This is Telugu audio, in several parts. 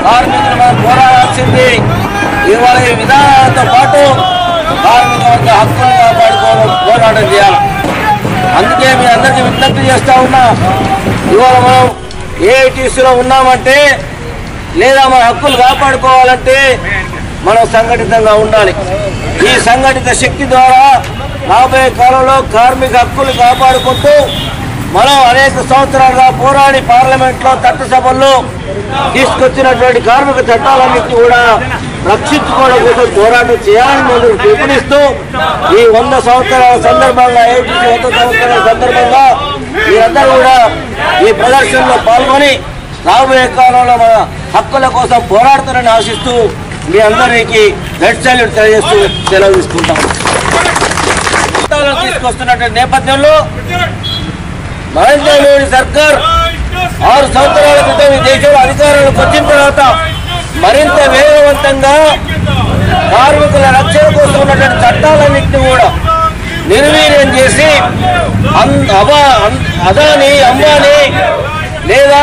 కార్మికులు మనం పోరాడాల్సింది ఇవాళ ఈ విధానాలతో పాటు కార్మిక వర్గ హక్కులు కాపాడుకోవడం పోరాటం చేయాలి అందుకే మీ అందరికీ విజ్ఞప్తి చేస్తా ఉన్నా ఇవాళ మనం ఏఐటీసీలో ఉన్నామంటే లేదా మన హక్కులు కాపాడుకోవాలంటే మనం సంఘటితంగా ఉండాలి ఈ సంఘటిత శక్తి ద్వారా రాబోయే కాలంలో కార్మిక హక్కులు కాపాడుకుంటూ మనం అనేక సంవత్సరాలుగా పోరాడి పార్లమెంట్లో చట్టసభల్లో తీసుకొచ్చినటువంటి కార్మిక చట్టాలన్నింటినీ కూడా రక్షించుకోవడం కోసం పోరాటం చేయాలని ముందు పిలుపునిస్తూ ఈ వంద సంవత్సరాల సందర్భంగా ఏపీసీ వంద సంవత్సరాల సందర్భంగా మీరందరూ కూడా ఈ ప్రదర్శనలో పాల్గొని రాబోయే కాలంలో మన హక్కుల కోసం పోరాడతారని ఆశిస్తూ మీ అందరికీ రెడ్ సాల్యూట్ తెలియజేస్తూ సెలవు తీసుకుంటాం చట్టాలను తీసుకొస్తున్నటువంటి నేపథ్యంలో నరేంద్ర మోడీ సర్కార్ ఆరు సంవత్సరాల క్రితం ఈ దేశంలో అధికారంలోకి వచ్చిన తర్వాత మరింత వేగవంతంగా కార్మికుల రక్షణ కోసం ఉన్నటువంటి చట్టాలన్నింటినీ కూడా నిర్వీర్యం చేసి అన్- అబా అన్- అదాని అంబానీ లేదా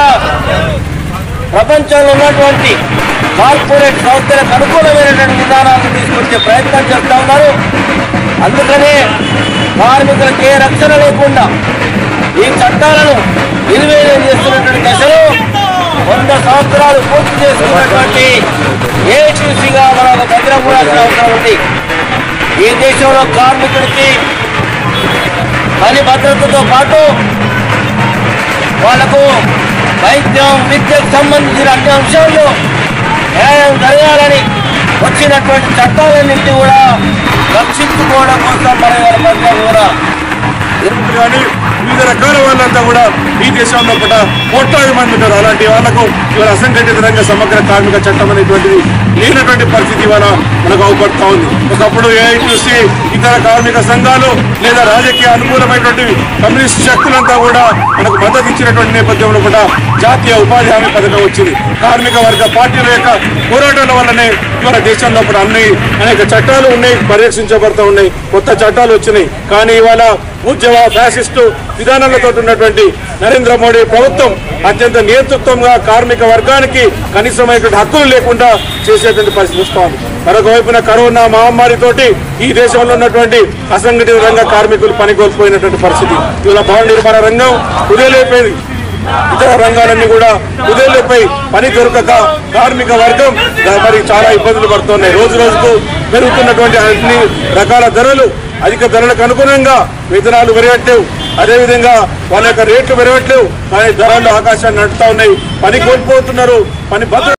ప్రపంచంలో ఉన్నటువంటి కార్పొరేట్ సంస్థలకు అనుకూలమైనటువంటి విధానాలను తీసుకొచ్చే ప్రయత్నం చేస్తూ ఉన్నారు అందుకనే కార్మికులకు ఏ రక్షణ లేకుండా ఈ చట్టాలను నిర్వీర్యం చేస్తున్నటువంటి దశలో వంద సంవత్సరాలు పూర్తి చేసుకున్నటువంటి ఏటీసీగా మనం ఒక భద్రపడాల్సిన అవసరం ఉంది ఈ దేశంలో కార్మికుడికి పని భద్రతతో పాటు వాళ్లకు వైద్యం విద్యకు సంబంధించిన అన్ని అంశాల్లో న్యాయం జరగాలని వచ్చినటువంటి చట్టాలన్నింటినీ కూడా రక్షించుకోవడం కోసం మన ఇవాళ ప్రజలు కూడా కానీ వివిధ రకాల వాళ్ళంతా కూడా ఈ దేశంలో కూడా కోట్లాది మంది ఉంటారు అలాంటి వాళ్ళకు ఇవాళ అసంఘటిత రంగ సమగ్ర కార్మిక చట్టం అనేటువంటిది లేనటువంటి పరిస్థితి ఇవాళ మనకు అవపడుతూ ఉంది ఒకప్పుడు ఏఐటీసీ ఇతర కార్మిక సంఘాలు లేదా రాజకీయ అనుకూలమైనటువంటి కమ్యూనిస్ట్ శక్తులంతా కూడా మనకు మద్దతు ఇచ్చినటువంటి నేపథ్యంలో కూడా జాతీయ ఉపాధి హామీ పథకం వచ్చింది కార్మిక వర్గ పార్టీల యొక్క పోరాటాల వల్లనే ఇవాళ దేశంలో కూడా అన్ని అనేక చట్టాలు ఉన్నాయి పరిరక్షించబడుతూ ఉన్నాయి కొత్త చట్టాలు వచ్చినాయి కానీ ఇవాళ ఉద్యమ ఫ్యాసిస్టు విధానాలతో ఉన్నటువంటి నరేంద్ర మోడీ ప్రభుత్వం అత్యంత నియంతృత్వంగా కార్మిక వర్గానికి కనీసమైనటువంటి హక్కులు లేకుండా చేసేటువంటి పరిస్థితి వస్తోంది మరొక వైపున కరోనా మహమ్మారితోటి ఈ దేశంలో ఉన్నటువంటి అసంఘటిత రంగ కార్మికులు పని కోల్పోయినటువంటి పరిస్థితి ఇవాళ భవన నిర్మాణ రంగం కుదేలైపోయింది ఇతర రంగాలన్నీ కూడా కుదేళ్లపై పని దొరకక కార్మిక వర్గం దా- మరి చాలా ఇబ్బందులు పడుతున్నాయి రోజు రోజుకు పెరుగుతున్నటువంటి అన్ని రకాల ధరలు అధిక ధరలకు అనుగుణంగా వేతనాలు పెరగట్లేవు అదేవిధంగా వాళ్ళ యొక్క రేట్లు పెరగట్లేవు కానీ ధరలు ఆకాశాన్ని నడుస్తూ ఉన్నాయి పని కోల్పోతున్నారు పని భద్రత